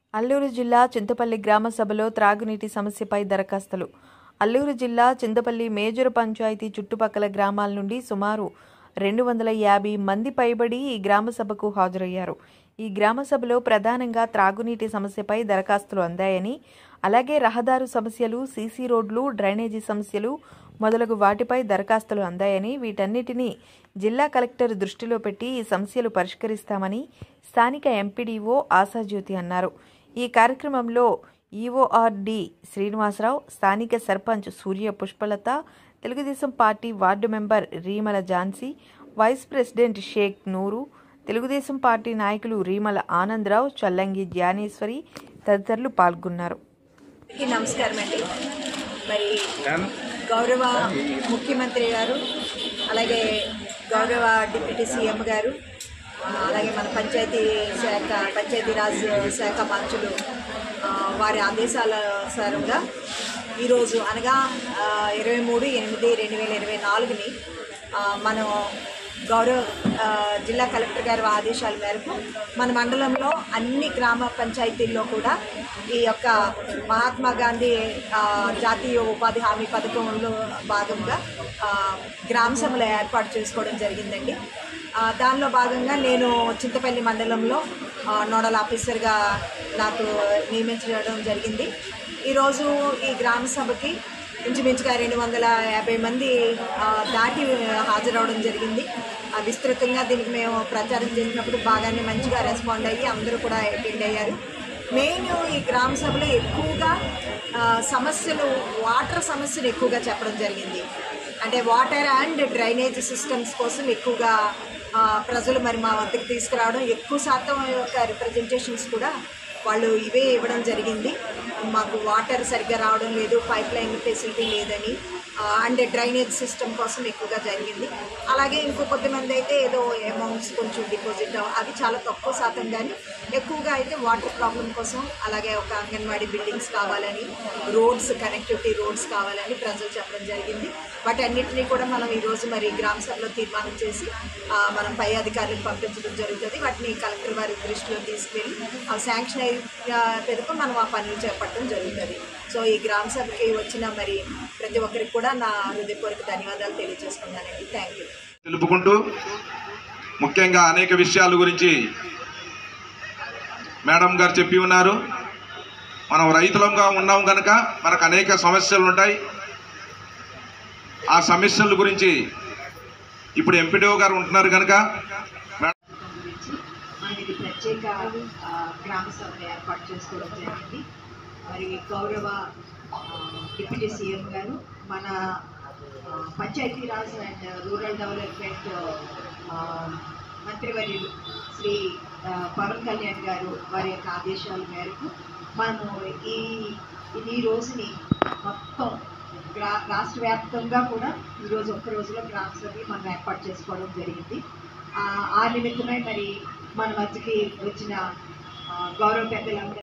అల్లూరు జిల్లా చింతపల్లి గ్రామ సభలో త్రాగునీటి సమస్యపై దరఖాస్తులు అల్లూరు జిల్లా చింతపల్లి మేజర్ పంచాయతీ చుట్టుపక్కల గ్రామాల నుండి సుమారు రెండు వందల యాభై మంది పైబడి ఈ గ్రామ సభకు హాజరయ్యారు ఈ గ్రామ సభలో ప్రధానంగా త్రాగునీటి సమస్యపై దరఖాస్తులు అందాయని అలాగే రహదారు సమస్యలు సీసీ రోడ్లు డ్రైనేజీ సమస్యలు మొదలగు వాటిపై దరఖాస్తులు అందాయని వీటన్నిటినీ జిల్లా కలెక్టర్ దృష్టిలో పెట్టి ఈ సమస్యలు పరిష్కరిస్తామని స్థానిక ఎంపీడీఓ ఆశాజ్యోతి అన్నారు ఈ కార్యక్రమంలో ఈఓఆర్డి శ్రీనివాసరావు స్థానిక sarpanch Surya Pushpalatha Telugu Desam party ward member Rimala Jhansi vice president Shaik Nooru Telugu Desam party నాయకులు రీమల ఆనందరావు చల్లంగి జ్ఞానేశ్వరి తదితరులు పాల్గొన్నారు అందరికీ నమస్కారం అండి మరి గౌరవ ముఖ్యమంత్రి గారు అలాగే గౌరవ డిప్యూటీ సీఎం గారు ఆ, అలాగే మన పంచాయతీ శాఖ పంచాయతీరాజ్ శాఖ మంత్రులు ఆ, వారి ఆదేశాల సారంగా ఈరోజు అనగా ఇరవై మూడు ఎనిమిది రెండు వేల ఇరవై నాలుగుని ఆ, మనం గౌరవ ఆ, జిల్లా కలెక్టర్ గారి ఆదేశాల మేరకు మన మండలంలో అన్ని గ్రామ పంచాయతీల్లో కూడా ఈ యొక్క మహాత్మా గాంధీ ఆ, జాతీయ ఉపాధి హామీ పథకంలో భాగంగా ఆ, గ్రామ సభలు ఏర్పాటు చేసుకోవడం జరిగిందండి ఆ, దానిలో భాగంగా నేను చింతపల్లి మండలంలో ఆ, నోడల్ ఆఫీసర్గా నాకు నియమించడం జరిగింది ఈరోజు ఈ గ్రామ సభకి ఇంచుమించుగా రెండు వందల యాభై మంది ఆ, దాటి హాజరవడం జరిగింది ఆ, విస్తృతంగా దీనికి మేము ప్రచారం చేసినప్పుడు బాగానే మంచిగా రెస్పాండ్ అయ్యి అందరూ కూడా అటెండ్ అయ్యారు మెయిన్ ఈ గ్రామ సభలో ఎక్కువగా ఆ, సమస్యలు వాటర్ సమస్యలు ఎక్కువగా చెప్పడం జరిగింది అంటే వాటర్ అండ్ డ్రైనేజ్ సిస్టమ్స్ కోసం ఎక్కువగా ఆ, ప్రజలు మరి మా వద్దకు తీసుకురావడం ఎక్కువ శాతం యొక్క రిప్రజెంటేషన్స్ కూడా వాళ్ళు ఇవే ఇవ్వడం జరిగింది మాకు వాటర్ సరిగ్గా రావడం లేదు పైప్ లైన్ ఫెసిలిటీ లేదని ఆ, అండ్ డ్రైనేజ్ సిస్టమ్ కోసం ఎక్కువగా జరిగింది అలాగే ఇంకో కొద్దిమంది అయితే ఏదో అమౌంట్స్ కొంచెం డిపాజిట్ అవి చాలా తక్కువ శాతం కానీ ఎక్కువగా అయితే వాటర్ ప్రాబ్లం కోసం అలాగే ఒక అంగన్వాడీ బిల్డింగ్స్ కావాలని రోడ్స్ కనెక్టివిటీ రోడ్స్ కావాలని ప్రజలు చెప్పడం జరిగింది వాటి అన్నింటినీ కూడా మనం ఈరోజు మరి గ్రామ సభలో తీర్మానం చేసి ఆ, మనం పై అధికారులకు పంపించడం జరుగుతుంది వాటిని కలెక్టర్ వారి దృష్టిలో తీసుకెళ్ళి ఆ శాంక్షన్ అయ్యే పెరుగు మనం ఆ పనులు చేపట్టడం జరుగుతుంది సో ఈ గ్రామ సభకి వచ్చిన మరి ప్రతి ఒక్కరికి కూడా నా హృదయపూర్వక ధన్యవాదాలు తెలియజేసుకున్నానండి థ్యాంక్ యూ తెలుపుకుంటూ ముఖ్యంగా అనేక విషయాల గురించి మేడం గారు చెప్పి ఉన్నారు మనం రైతులంగా ఉన్నాం కనుక మనకు అనేక సమస్యలు ఉంటాయి ఆ సమస్యల గురించి ఇప్పుడు ఎంపీడీఓ గారు ఉంటున్నారు కనుక మేడం గురించి మనం ఇది ప్రత్యేక ఆ, గ్రామ సభను ఏర్పాటు చేసుకోవడం జరిగింది మరి గౌరవ ఆ, డిప్యూటీ సీఎం గారు మన ఆ, పంచాయతీరాజ్ అండ్ రూరల్ డెవలప్మెంట్ ఆ, మంత్రివర్యులు శ్రీ ఆ, పవన్ కళ్యాణ్ గారు వారి యొక్క ఆదేశాల మేరకు మనము ఈ ఇది ఈ రోజుని మొత్తం గ్రా రాష్ట్ర వ్యాప్తంగా కూడా ఈరోజు ఒక్క రోజులో గ్రామ సభని మనం ఏర్పాటు చేసుకోవడం జరిగింది ఆ ఆ నిమిత్తమై మరి మన మధ్యకి వచ్చిన ఆ, గౌరవ పెద్దలందరూ